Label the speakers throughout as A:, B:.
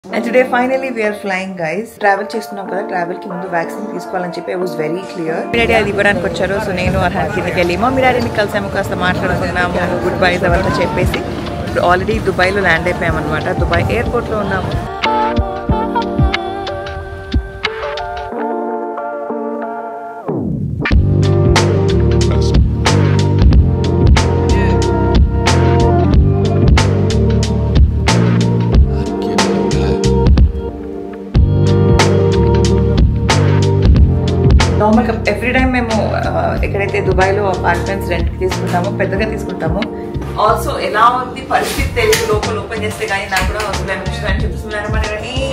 A: And today finally we're flying guys travel చేస్తున్నాం కదా travel కి ముందు వ్యాక్సిన్ తీసుకోవాలని చెప్పి ఐ వాస్ వెరీ క్లియర్ మీ డాడీ అది ఇవ్వడానికి వచ్చారు సో నేను అర్హన్ కిందకి వెళ్ళి మా మీ డాడీని కలిసాము కాస్త మాట్లాడుకున్నాము గుడ్ బైస్ అవంతా చెప్పేసి ఇప్పుడు ఆల్రెడీ దుబాయ్లో ల్యాండ్ అయిపోయామన్నమాట దుబాయ్ ఎయిర్పోర్ట్లో ఉన్నాము నార్మల్గా ఎవ్రీ టైం మేము ఆ, ఎక్కడైతే దుబాయ్లో అపార్ట్మెంట్స్ రెంట్కి తీసుకుంటామో పెద్దగా తీసుకుంటాము ఆల్సో ఎలా ఉంది పరిస్థితి తెలిసి లోపల ఓపెన్ చేస్తే కానీ నాకు కూడా వస్తుంది అనిపిస్తుంది చూపిస్తున్నారు మన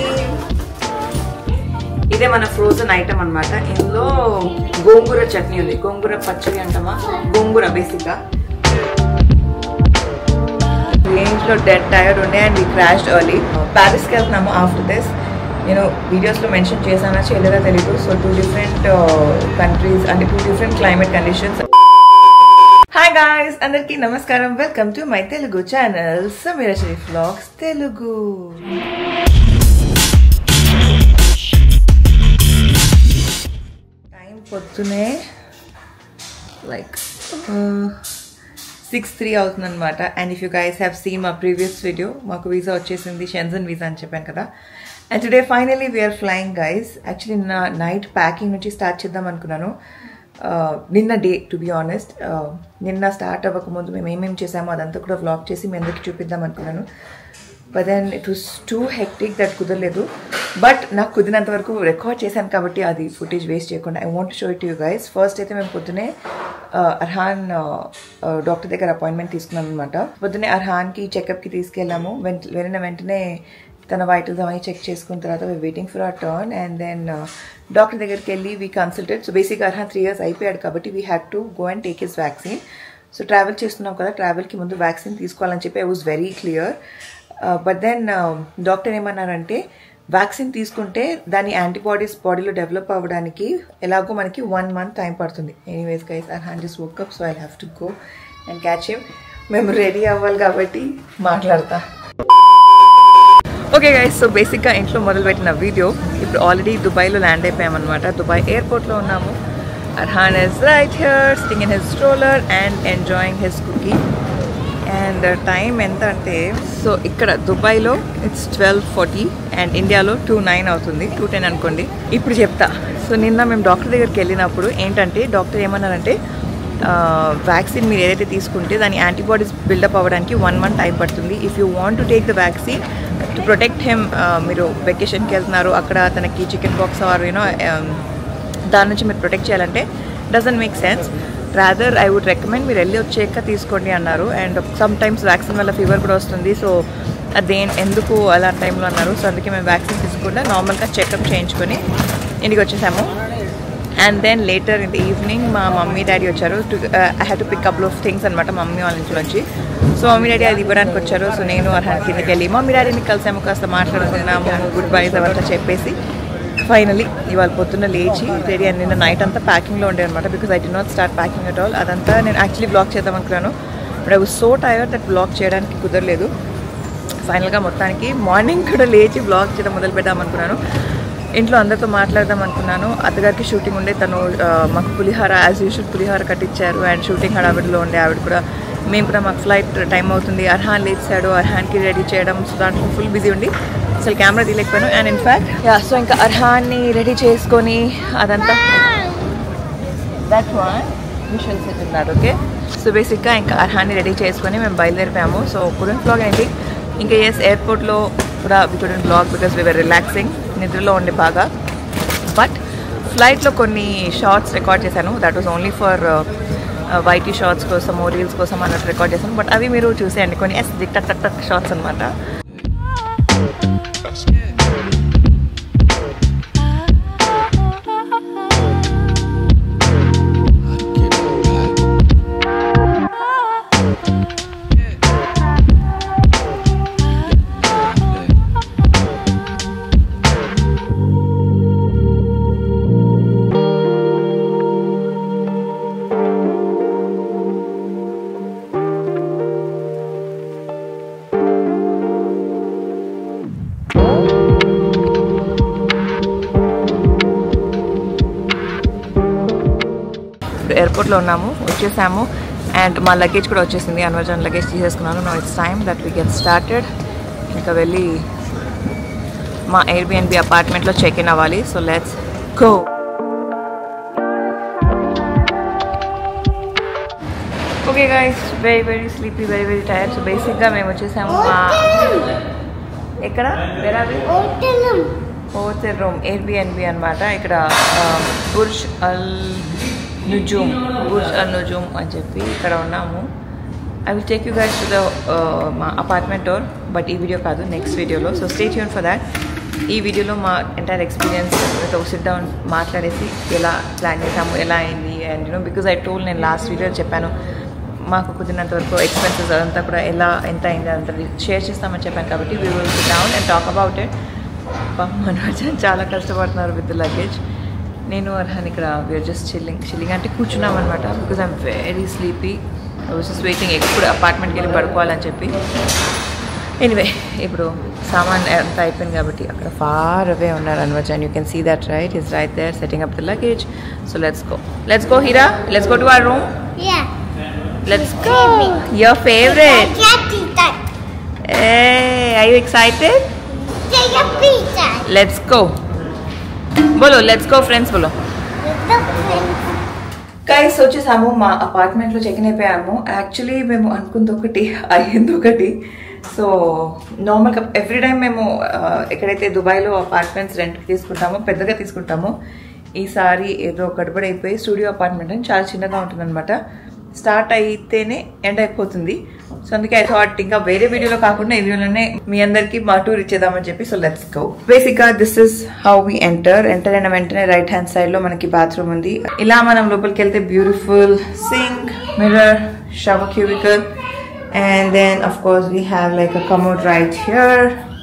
A: ఇదే మన ఫ్రోజన్ ఐటమ్ అన్నమాట ఇందులో గోంగూర చట్నీ ఉంది గోంగూర పచ్చడి అంటామా గోంగూర బేసిక్గా రేంజ్ లో డెడ్ టైర్డ్ ఉండే అండ్ ఈ క్రాష్ ఎర్లీ ప్యారిస్కి వెళ్తున్నాము ఆఫ్టర్ దిస్ నేను వీడియోస్లో మెన్షన్ చేశానా చేయలేదా తెలియదు సో టూ డిఫరెంట్ కంట్రీస్ అంటే two different climate conditions hi guys అందరికీ నమస్కారం welcome to my Telugu channel Sameera Sharif vlogs Telugu time పొద్దునే లైక్ సిక్స్ త్రీ అవుతుంది అనమాట and if you guys have seen మా ప్రీవియస్ వీడియో మాకు వీసా వచ్చేసింది షెన్జన్ వీసా అని చెప్పాను కదా and today finally we're flying guys actually నా నైట్ ప్యాకింగ్ నుంచి స్టార్ట్ చేద్దాం అనుకున్నాను Uh, నిన్న డే టు బి ఆనెస్ట్ నిన్న స్టార్ట్ అవ్వకముందు మేము ఏమేమి చేసామో అదంతా కూడా వ్లాగ్ చేసి మీ అందరికి చూపిద్దాం అనుకున్నాను but then it was too hectic that కుదరలేదు బట్ నాకు కుదిరినంత వరకు రికార్డ్ చేశాను కాబట్టి అది ఫుటేజ్ వేస్ట్ చేయకుండా I want show it you guys first అయితే మేము పొద్దునే uh, అర్హాన్ డాక్టర్ దగ్గర అపాయింట్మెంట్ తీసుకున్నాం అనమాట పొద్దునే అర్హాన్కి చెకప్కి తీసుకెళ్ళాము వెంట వెళ్ళిన వెంటనే తన వైటల్స్ అవన్నీ చెక్ చేసుకున్న తర్వాత we waiting for our turn and then doctor దగ్గరికి వెళ్ళి వీ కన్సల్టెడ్ సో బేసిక్గా అర్హా త్రీ ఇయర్స్ అయిపోయాడు కాబట్టి we had to go and take his vaccine so travel చేస్తున్నాం కదా ట్రావెల్కి ముందు వ్యాక్సిన్ తీసుకోవాలని చెప్పి I was very clear but then doctor ఏమన్నారంటే వ్యాక్సిన్ తీసుకుంటే దాని యాంటీబాడీస్ బాడీలో డెవలప్ అవ్వడానికి ఎలాగో మనకి వన్ మంత్ టైం పడుతుంది anyways guys I hand just woke up so I have to go and catch him మేము రెడీ అవ్వాలి కాబట్టి మాట్లాడతా ఓకే గైస్ సో బేసిక్గా ఇంట్లో మొదలుపెట్టిన వీడియో ఇప్పుడు ఆల్రెడీ దుబాయ్లో ల్యాండ్ అయిపోయామన్నమాట దుబాయ్ ఎయిర్పోర్ట్లో ఉన్నాము Arhaan is right here sitting in his stroller and enjoying his cookie and time ఎంత అంటే సో ఇక్కడ దుబాయ్లో ఇట్స్ ట్వెల్వ్ ఫార్టీ అండ్ ఇండియాలో టూ నైన్ అవుతుంది టూ టెన్ అనుకోండి ఇప్పుడు చెప్తా సో నిన్న మేము డాక్టర్ దగ్గరికి వెళ్ళినప్పుడు ఏంటంటే డాక్టర్ ఏమన్నారంటే వ్యాక్సిన్ మీరు ఏదైతే తీసుకుంటే దాని యాంటీబాడీస్ బిల్డప్ అవ్వడానికి వన్ మంత్ టైం పడుతుంది if you want to take the vaccine to protect hem మీరు వెకేషన్కి వెళ్తున్నారు అక్కడ తనకి చికెన్ బాక్స్ ఆర్ యూనో దాని నుంచి మీరు ప్రొటెక్ట్ చేయాలంటే doesn't make sense rather I would recommend మీరు వెళ్ళి వచ్చాక తీసుకోండి అన్నారు అండ్ సమ్ టైమ్స్ వ్యాక్సిన్ వల్ల ఫీవర్ కూడా వస్తుంది సో అదే ఎందుకు అలాంటి టైంలో అన్నారు సో అందుకే మేము వ్యాక్సిన్ తీసుకుంటే నార్మల్గా చెకప్ చేయించుకొని ఇంటికి వచ్చేసాము and then later in the evening మా మమ్మీ డాడీ వచ్చారు to I have to pick couple of things అనమాట మమ్మీ వాళ్ళ ఇంట్లో నుంచి సో మమ్మీ డాడీ అది ఇవ్వడానికి వచ్చారు సో నేను అర్హన్ కిందకి వెళ్ళి మమ్మీ డాడీని కలిసాము కాస్త మాట్లాడుకున్నాము గుడ్ బైస్ అవంతా చెప్పేసి ఫైనలీ ఇవాళ పొద్దున్న లేచి రెడీ అని నిన్న నైట్ అంతా ప్యాకింగ్లో ఉండే అనమాట because I did not start packing at all అదంతా నేను యాక్చువల్లీ బ్లాక్ చేద్దాం అనుకున్నాను but I was so tire that vlog చేయడానికి కుదరలేదు ఫైనల్గా మొత్తానికి మార్నింగ్ కూడా లేచి బ్లాగ్ చేయడం మొదలు పెడదాం అనుకున్నాను ఇంట్లో అందరితో మాట్లాడదాం అనుకున్నాను అత్తగారికి షూటింగ్ ఉండే తను ఆ, మాకు పులిహార యాజ్ యూజువల్ పులిహార కట్టించారు అండ్ షూటింగ్ హడావిడిలో ఉండే ఆవిడ కూడా మేము కూడా మాకు ఫ్లైట్ టైం అవుతుంది అర్హాన్ లేచాడు అర్హాన్కి రెడీ చేయడం సో దాంట్లో ఫుల్ బిజీ ఉండి అసలు కెమెరా తీయలేకపోయాను అండ్ ఇన్ఫ్యాక్ట్ యా సో ఇంకా అర్హాన్ని రెడీ చేసుకొని అదంతా దట్ వన్ విషువల్ సెట్ ఉన్నారు ఓకే సో బేసిక్గా ఇంకా అర్హాన్ని రెడీ చేసుకొని మేము బయలుదేరిపోయాము సో కుడెన్ బ్లాగ్ ఏంటి ఇంకా ఎస్ ఎయిర్పోర్ట్లో కూడా we couldn't vlog because we're relaxing నిద్రలో ఉండే బాగా బట్ ఫ్లైట్లో కొన్ని షార్ట్స్ రికార్డ్ చేశాను that was only for YT shorts కోసం రీల్స్ కోసం అన్నట్టు రికార్డ్ చేశాను బట్ అవి మీరు చూసేయండి కొన్ని ఎస్ టక్ టక్ టక్ షార్ట్స్ అనమాట ఎయిర్పోర్ట్లో ఉన్నాము వచ్చేసాము అండ్ మా లగేజ్ కూడా వచ్చేసింది అన్వర్జన్ లగేజ్ తీసేసుకున్నాను no it's time that we get started ఇంకా వెళ్ళి మా ఎయిర్బిఎన్బి అపార్ట్మెంట్లో చెక్ ఇన్ అవ్వాలి so let's go okay guys very very sleepy very very tired so బేసిక్గా మేము వచ్చేసాము మా ఎక్కడ వెరావి హోటల్ రూమ్ ఎయిర్బిఎన్బి అనమాట ఇక్కడ బుర్జ్ అల్ నుజూమ్ బుర్జ్ అల్ నుజూమ్ అని చెప్పి ఇక్కడ ఉన్నాము I will take you guys to the మా అపార్ట్మెంట్ టోర్ బట్ ఈ వీడియో కాదు నెక్స్ట్ వీడియోలో so stay tuned for that ఈ వీడియోలో మా ఎంటైర్ ఎక్స్పీరియన్స్ సిట్ డౌన్ మాట్లాడేసి ఎలా ప్లాన్ చేసాము ఎలా అయింది and you know because I told నేను లాస్ట్ వీడియోలో చెప్పాను మాకు కుదిరినంత వరకు ఎక్స్పెన్సెస్ అదంతా కూడా ఎలా ఎంత అయింది అదంతా షేర్ చేస్తామని చెప్పాను కాబట్టి we will sit down and talk about it మనోజన్ చాలా కష్టపడుతున్నారు విత్ లగేజ్ నేను అర్హన్ ఇక్కడ వీఆర్ జస్ట్ చిల్లింగ్ చిల్లింగ్ అంటే కూర్చున్నాం అనమాట because I'm very sleepy just waiting ఎప్పుడు అపార్ట్మెంట్కి వెళ్ళి పడుకోవాలని చెప్పి ఎనివే ఇప్పుడు సామాన్ అంతా అయిపోయింది కాబట్టి అక్కడ ఫార్ అవే ఉన్నారు అనమాట and you can see that right is right there setting up the luggage so let's go let's go హీరా let's go to our room
B: Yeah.
A: Let's go your favourite
B: Can't eat that.
A: Hey, are you excited?
B: Take a pizza.
A: Let's go. బోలో let's go friends బోలో
B: With the prince.
A: Guys వచ్చేసాము మా అపార్ట్మెంట్లో check in అయిపోయాము actually మేము అనుకుంది ఒకటి అయ్యింది ఒకటి సో నార్మల్గా ఎవ్రీ టైం మేము ఆ, ఎక్కడైతే దుబాయ్లో అపార్ట్మెంట్స్ రెంట్కి తీసుకుంటామో పెద్దగా తీసుకుంటామో ఈసారి ఏదో గడబడి అయిపోయి స్టూడియో అపార్ట్మెంట్ అని చాలా చిన్నగా ఉంటుందన్నమాట స్టార్ట్ అయితేనే ఎండ్ అయిపోతుంది సో అందుకే ఐ థాట్ ఇంకా వేరే వీడియోలో కాకుండా ఈ వీడియోలోనే మీ అందరికి మా టూర్ ఇచ్చేద్దామని చెప్పి సో లెట్స్ గో బేసిక్ గా this is how we enter enter అయిన వెంటనే రైట్ హ్యాండ్ సైడ్ లో మనకి బాత్రూమ్ ఉంది ఇలా మనం లోపలికి వెళ్తే beautiful sink mirror shower cubicle and then of course we have like a commode right here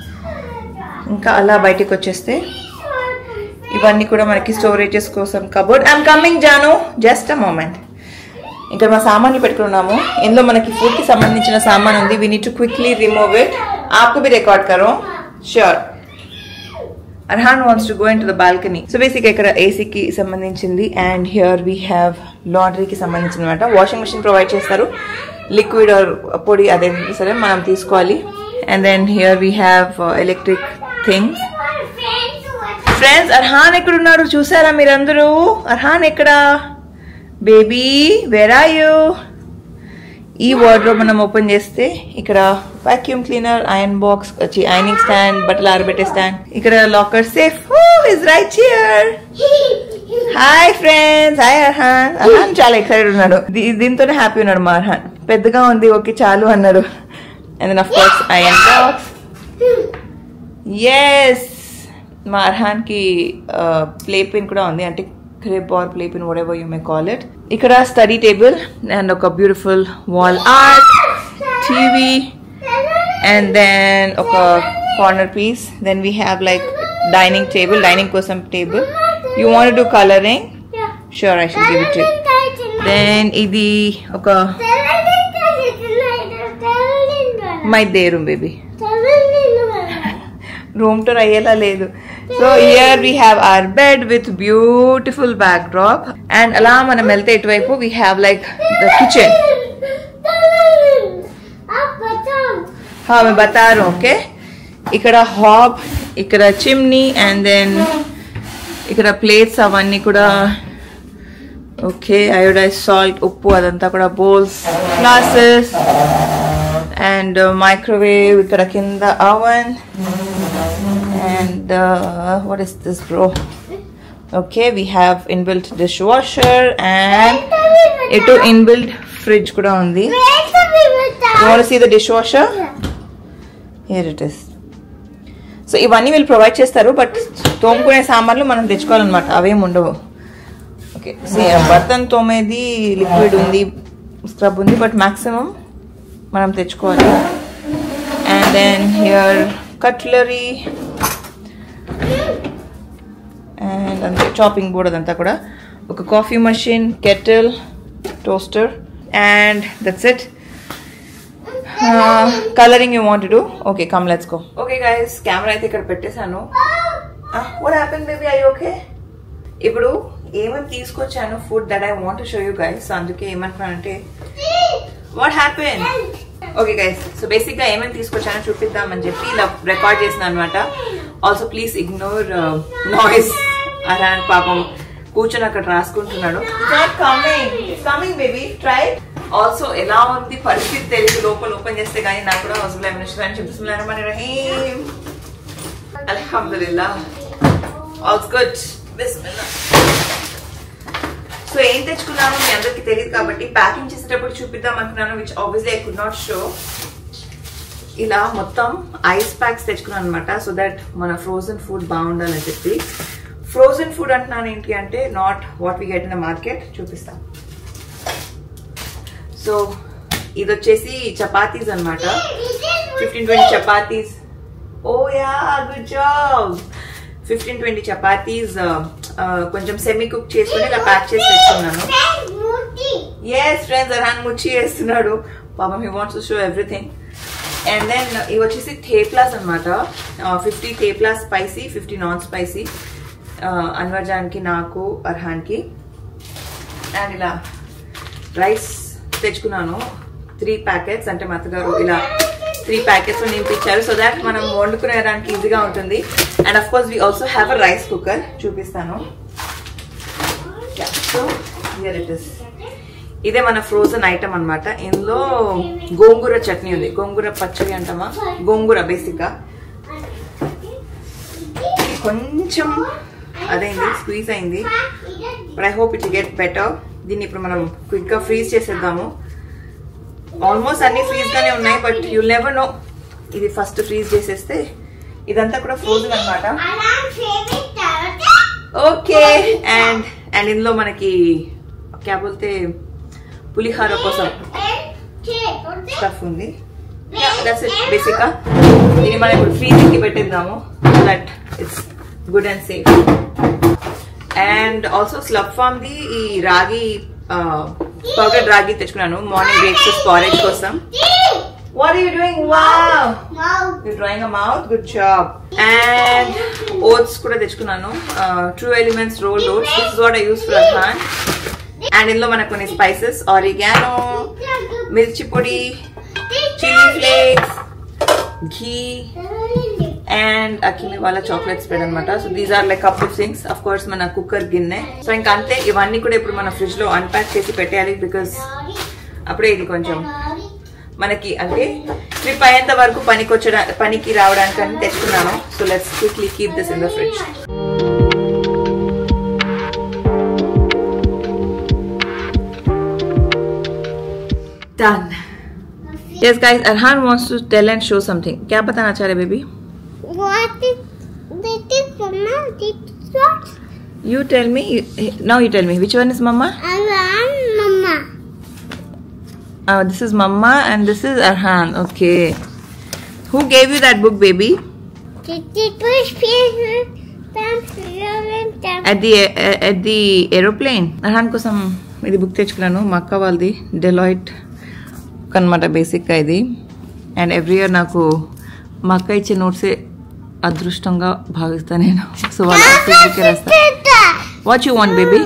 A: ఇంకా అలా బయటికి వచ్చేస్తే ఇవన్నీ కూడా మనకి స్టోరేజెస్ కోసం కబోర్డ్ ఐఎమ్ కమింగ్ జాను జస్ట్ అ మూమెంట్ ఇక్కడ మా సామాన్లు పెట్టుకున్నాము ఇందులో మనకి ఫుడ్ కి సంబంధించిన సామాన్ ఉంది we need to quickly remove it ఆప్కు भी రికార్డ్ కరో sure Arhaan wants to go into the balcony so basic ఇక్కడ ఏసీకి సంబంధించింది అండ్ హియర్ వీ హ్యావ్ లాండ్రీకి సంబంధించిన అనమాట వాషింగ్ మిషన్ ప్రొవైడ్ చేస్తారు లిక్విడ్ ఆర్ పొడి అదే సరే మనం తీసుకోవాలి and then here we have electric things
B: My friends were
A: friends Arhaan ఎక్కడున్నారు చూసారా మీరందరూ అర్హాన్ ఎక్కడ బేబీ వేర్ ఆర్ యూ ఈ వార్డ్రోబ్ మనం ఓపెన్ చేస్తే ఇక్కడ వాక్యూమ్ క్లీనర్ ఐరన్ బాక్స్ వచ్చి ఐనింగ్ స్టాండ్ బట్టలు ఆరబెట్టే స్టాండ్ ఇక్కడ locker safe is right here hi friends hi Arhaan Arhaan చాలా ఎక్సైటెడ్ ఉన్నాడు దీ- దీంతోనే హ్యాపీ ఉన్నాడు మా అర్హాన్ పెద్దగా ఉంది ఓకే చాలు అన్నాడు and then of course iron boxes మా అర్హాన్కి ప్లే పిన్ కూడా ఉంది అంటే crib or playpen whatever you may call it ఇక్కడ స్టడీ టేబుల్ అండ్ ఒక beautiful wall art TV and then ఒక corner piece then we have like dining table dining కోసం table you want do colouring
B: Yeah.
A: Sure I should give it you then ఇది ఒక my the room baby room tour అయ్యేలా లేదు so here we have our bed with beautiful backdrop and అలా మనం వెళ్తే ఇటువైపు we have like the kitchen हाँ मैं बता रहा हूँ ఓకే ఇక్కడ హాబ్ ఇక్కడ చిమ్నీ అండ్ దెన్ ఇక్కడ ప్లేట్స్ అవన్నీ కూడా ఓకే అయోడైజ్ సాల్ట్ ఉప్పు అదంతా కూడా బౌల్స్ గ్లాసెస్ అండ్ మైక్రోవేవ్ ఇక్కడ కింద oven and what is this bro okay we have inbuilt dishwasher and ఇటు ఇన్బిల్ట్ ఫ్రిడ్జ్ కూడా ఉంది You want to see the dishwasher? Here it is. So ఇవన్నీ వీళ్ళు ప్రొవైడ్ చేస్తారు బట్ తోముకునే సామాన్లు మనం తెచ్చుకోవాలన్నమాట అవేం ఉండవు ఓకే బర్తన్ తోమేది లిక్విడ్ ఉంది స్క్రబ్ ఉంది బట్ మ్యాక్సిమం మనం తెచ్చుకోవాలి and then here cutlery and అంతే చాపింగ్ బోర్డ్ అదంతా కూడా ఒక coffee machine kettle toaster and that's it colouring you want do okay come let's go okay guys camera అయితే ఇక్కడ పెట్టేశాను what happen baby I okay ఇప్పుడు ఏమని తీసుకొచ్చాను food that I want show you guys అందుకే ఏమంటున్నానంటే what happen okay guys so basic గా ఏమేమి తీసుకొచ్చానో చూపిద్దామని చెప్పి ఇలా రికార్డ్ చేసిన అనమాట also please ignore noise Arhaan పాపం కూర్చొని అక్కడ రాసుకుంటున్నాడు కమింగ్ బేబీ ట్రై ఆల్సో ఎలా ఉంది పరిస్థితి తెలియదు లోపల ఓపెన్ చేస్తే కానీ నాకు కూడా అవసరం రహీం అల్హమ్దుల్లా ఆల్స్ గుడ్ బిస్మిల్లా సో ఏం తెచ్చుకున్నాను మీ అందరికి తెలియదు కాబట్టి ప్యాకింగ్ చేసేటప్పుడు చూపిద్దాం అనుకున్నాను which obviously I could not show ఇలా మొత్తం ఐస్ ప్యాక్స్ తెచ్చుకున్నాను అనమాట సో దట్ మన ఫ్రోజన్ ఫుడ్ బాగుండాలని చెప్పి ఫ్రోజన్ ఫుడ్ అంటున్నాను ఏంటి అంటే not what we get in the market చూపిస్తాం సో ఇది వచ్చేసి చపాతీస్ అనమాట fifteen twenty chapatis oh yeah good job fifteen twenty chapatis కొంచెం సెమీ కుక్ చేసుకుని ఇలా ప్యాక్ చేసి తెచ్చుకున్నాను ఎస్ ఫ్రెండ్స్ అర్హాన్ ముచ్చి వేస్తున్నాడు పాపం he wants to show everything and then ఇవి వచ్చేసి థేప్లాస్ అనమాట fifty theplas spicy fifty non spicy అన్వర్జాన్కి నాకు అర్హాన్కి అండ్ ఇలా రైస్ తెచ్చుకున్నాను త్రీ ప్యాకెట్స్ అంటే మా అత్తగారు ఇలా త్రీ ప్యాకెట్స్ నింపించారు సో దాట్ మనం వండుకునేదానికి ఈజీగా ఉంటుంది and of course we also have a rice cooker చూపిస్తాను సో హియర్ ఇట్ ఇస్ ఇదే మన ఫ్రోజన్ ఐటమ్ అన్నమాట ఇందులో గోంగూర చట్నీ ఉంది గోంగూర పచ్చడి అంటామా గోంగూర బేసిక్ గా కొంచెం అదైంది స్క్వీజ్ అయింది but I hope it get better దీన్ని ఇప్పుడు మనం క్విక్ గా ఫ్రీజ్ చేసేద్దాము ఆల్మోస్ట్ అన్ని ఫ్రీజ్ గానే ఉన్నాయి బట్ యూ నెవర్ నో ఇది ఫస్ట్ ఫ్రీజ్ చేసేస్తే ఇదంతా కూడా ఫ్రోజన్ అన్నమాట ఓకే అండ్ అండ్ ఇందులో మనకి క్యా బోల్తే పులిహార కోసం స్టఫ్ ఉంది దట్స్ ఇట్ బేసిక్ గా దీన్ని మనం ఇప్పుడు ఫ్రీజింగ్ కి పెట్టేద్దాము that it's good and safe and also స్లబ్ ఫామ్ ది ఈ రాగి పౌడర్ రాగి తెచ్చుకున్నాను మార్నింగ్ బ్రేక్ఫాస్ట్ పారేజ్ కోసం what you doing wow you drawing a mouth good job and oats కూడా తెచ్చుకున్నాను True Elements roll oats this is what I use for Arhaan and ఇందులో మనకు కొన్ని spices oregano మిర్చి పొడి చిల్లీ ఫ్లేక్స్ ఘీ అండ్ అకిమి వాళ్ళ చాక్లెట్ స్ప్రెడ్ అనమాట so these are like cup of things of course మన కుక్కర్ గిన్నె సో ఇంకా అంతే ఇవన్నీ కూడా ఇప్పుడు మన ఫ్రిడ్జ్ లో అన్పాక్ చేసి పెట్టేయాలి బికాస్ అప్పుడే ఇది కొంచెం మనకి అంటే ట్రిప్ అయ్యేంత వరకు పనికి వచ్చడా పనికి రావడానికి అని తెచ్చుకున్నాను so let's quickly keep this in the fridge Done. Yes, guys, Arhan wants to tell and show something. क्या बताना चाह रहे baby?
B: What is this is Mama? This is what?
A: You tell me. Now you tell me. Which one is Mama?
B: Alarm Mama.
A: Uh, this is Mama and this is Arhan. Okay. Who gave you that book, baby?
B: This is push pieces.
A: At the uh, at the aeroplane. Arhan కోసం ఇది book తెచ్చుకున్నాను మా అక్క వాళ్ళది Deloitte అనమాట బేసిక్గా ఇది and every year నాకు మా అక్క ఇచ్చే నోట్సే అదృష్టంగా భావిస్తాను నేను సో వాళ్ళ బుక్ రాస్తా what you want baby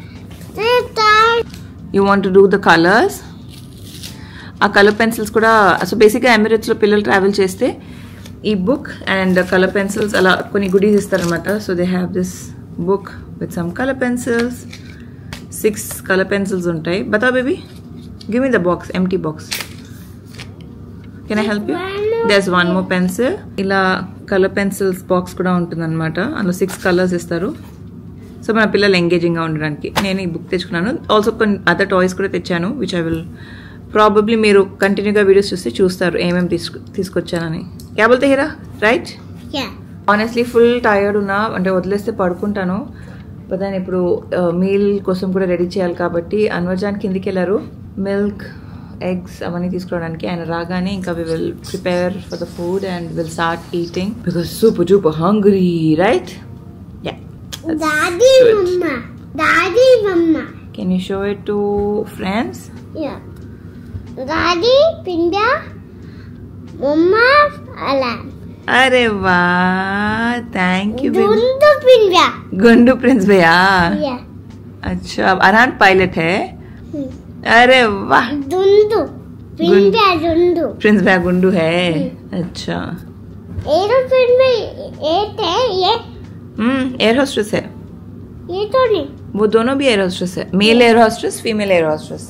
A: you want to do the colours ఆ కలర్ పెన్సిల్స్ కూడా సో బేసిక్గా ఎమిరేట్స్లో పిల్లలు ట్రావెల్ చేస్తే ఈ బుక్ అండ్ కలర్ పెన్సిల్స్ అలా కొన్ని గుడీస్ ఇస్తారనమాట so they have this book with some colour pencils six colour pencils ఉంటాయి బతా baby give me the box empty box can I help you this one more pencil ఇలా colour pencils box కూడా ఉంటుందన్నమాట అందులో six colours ఇస్తారు so మన పిల్లలు ఎంగేజింగ్గా ఉండడానికి నేను ఈ బుక్ తెచ్చుకున్నాను ఆల్సో కొన్ని అదర్ టాయ్స్ కూడా తెచ్చాను విచ్ ఐ విల్ ప్రాబబ్లీ మీరు కంటిన్యూగా వీడియోస్ చూస్తే చూస్తారు ఏమేమి తీసుకు తీసుకొచ్చానని క్యాబుల్తే హీరా right
B: Yeah.
A: Honestly full tired ఉన్నా అంటే వదిలేస్తే పడుకుంటాను బట్ దాని ఇప్పుడు మీల్ కోసం కూడా రెడీ చేయాలి కాబట్టి అన్వర్జాన్ కిందికి వెళ్ళారు మిల్క్ ఎగ్స్ అవన్నీ తీసుకురావడానికి ఆయన రాగానే ఇంకా we will prepare for the food and will start eating because super duper hungry right yeah
B: Daddy Mama. Daddy Mama.
A: Can you show it to friends
B: Yeah. Daddy Pinda. Mama Alarm.
A: అరే వా thank you
B: Dundu Pinda.
A: గుండు prince భయ్యా
B: Yeah.
A: अच्छा Arhan pilot है अरे वाह
B: दुंदू पिंडा दुंदू
A: Prince भाई गुंडू है अच्छा
B: एरोप्लेन में एक है ये
A: हम्म एयर होस्टेस है
B: ये तो नहीं
A: वो दोनों भी एयर होस्टेस है male air hostess female air hostess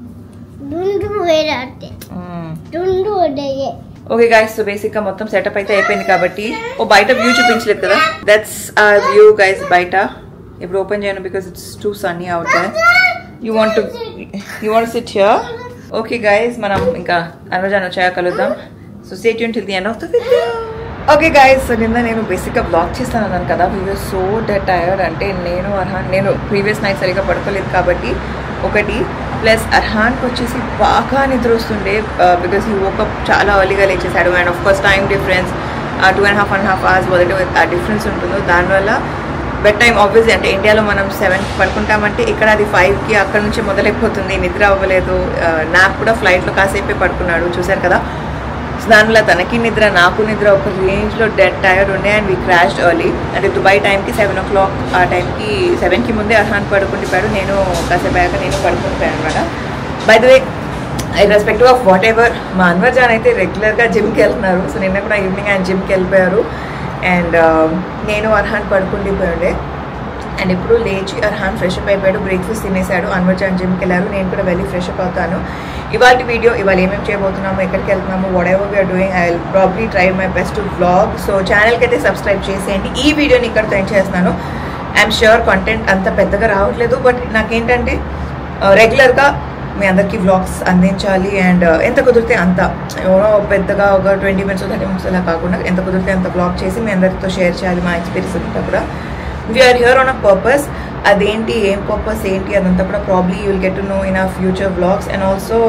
B: Dundu వేరాటే దుందు ఉదయే
A: ఓకే గైస్ సో బేసిక్ గా మొత్తం సెటప్ అయితే అయిపోయింది కాబట్టి ఓ బయట వ్యూ చూపించలేదు కదా దట్స్ ఆ వ్యూ గైస్ బయట ఇప్పుడు ఓపెన్ చేయను because it's too sunny out you want you want sit here okay guys మనం ఇంకా అనుజాన్ వచ్చాక కలుద్దాం so stay tune till the end of the video okay guys so నిన్న నేను బేసిక్గా బ్లాగ్ చేస్తాను అన్నాను కదా we was so dead tired అంటే నేను అర్హాన్ నేను ప్రీవియస్ నైట్ సరిగ్గా పడుకోలేదు కాబట్టి ఒకటి ప్లస్ అర్హాన్కి వచ్చేసి బాగా నిద్ర వస్తుండే బికాస్ ఈ ఓకప్ చాలా అర్లీగా లేచేసాడు and of course time difference two and half and half hours మొదటి ఆ డిఫరెన్స్ ఉంటుందో దానివల్ల బెడ్ టైం ఆబ్వియస్లీ అంటే ఇండియాలో మనం సెవెన్కి పడుకుంటామంటే ఇక్కడ అది ఫైవ్కి అక్కడ నుంచి మొదలైపోతుంది నిద్ర అవ్వలేదు నాకు కూడా ఫ్లైట్లో కాసేపే పడుకున్నాడు చూశారు కదా సో దానివల్ల తనకి నిద్ర నాకు నిద్ర ఒక రేంజ్లో డెడ్ టైర్డ్ ఉండే అండ్ వీ క్రాష్డ్ ఎర్లీ అంటే దుబాయ్ టైంకి సెవెన్ ఓ క్లాక్ ఆ టైంకి సెవెన్కి ముందే అర్హాన్ పడుకుండిపోయాడు నేను కాసేపు అయ్యాక నేను పడుకుండిపోయాను అనమాట by the way respective of whatever ఎవర్ మా అన్వర్ జాన్ అయితే రెగ్యులర్గా జిమ్కి వెళ్తున్నారు సో నిన్న కూడా ఈవినింగ్ ఆయన జిమ్కి వెళ్ళిపోయారు అండ్ నేను అర్హాన్ పడుకుండిపోయాడే అండ్ ఇప్పుడు లేచి అర్హాన్ ఫ్రెష్ అప్ అయిపోయాడు బ్రేక్ఫాస్ట్ తినేశాడు అన్వర్ జాన్ జిమ్కి వెళ్ళారు నేను కూడా వెళ్ళి ఫ్రెష్ అప్ అవుతాను ఇవాళ వీడియో ఇవాళ ఏమేమి చేయబోతున్నాము ఎక్కడికి వెళ్తున్నాము whatever we are doing I will probably try my best to blog so ఛానల్కి అయితే సబ్స్క్రైబ్ చేసేయండి ఈ వీడియోని ఇక్కడితో ఎండ్ చేస్తున్నాను ఐఎమ్ ష్యూర్ కంటెంట్ అంత పెద్దగా రావట్లేదు బట్ నాకేంటంటే రెగ్యులర్గా మీ అందరికీ వ్లాగ్స్ అందించాలి అండ్ ఎంత కుదిరితే అంత ఎవరో పెద్దగా ఒక ట్వంటీ మినిట్స్ థర్టీ మినిట్స్ అలా కాకుండా ఎంత కుదిరితే అంత బ్లాగ్ చేసి మీ అందరితో షేర్ చేయాలి మా ఎక్స్పీరియన్స్ అంతా కూడా we are here on a purpose అదేంటి ఏం పర్పస్ ఏంటి అదంతా కూడా probably you will get to know in a future blogs and also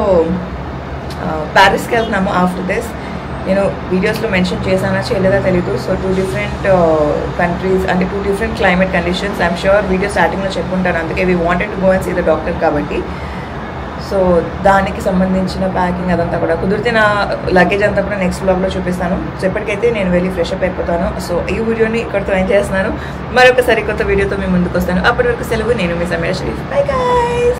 A: ప్యారిస్కి వెళ్తున్నాము ఆఫ్టర్ దిస్ నేను వీడియోస్లో మెన్షన్ చేశానా చేయలేదా తెలీదు సో టూ డిఫరెంట్ కంట్రీస్ అంటే two different climate conditions I'm sure video స్టార్టింగ్లో చెప్పుకుంటాను అందుకే we wanted to go and see the doctor కాబట్టి సో దానికి సంబంధించిన ప్యాకింగ్ అదంతా కూడా కుదిరితే నా లగేజ్ అంతా కూడా నెక్స్ట్ బ్లాగ్లో చూపిస్తాను సో ఎప్పటికైతే నేను వెళ్ళి ఫ్రెష్ అప్ అయిపోతాను సో ఈ వీడియోని ఇక్కడితో ఎండ్ చేస్తున్నాను మరొక సరికొత్త వీడియోతో మేము ముందుకు వస్తాను అప్పటి వరకు సెలవు నేను మీ సమీర షరీఫ్ బై గైస్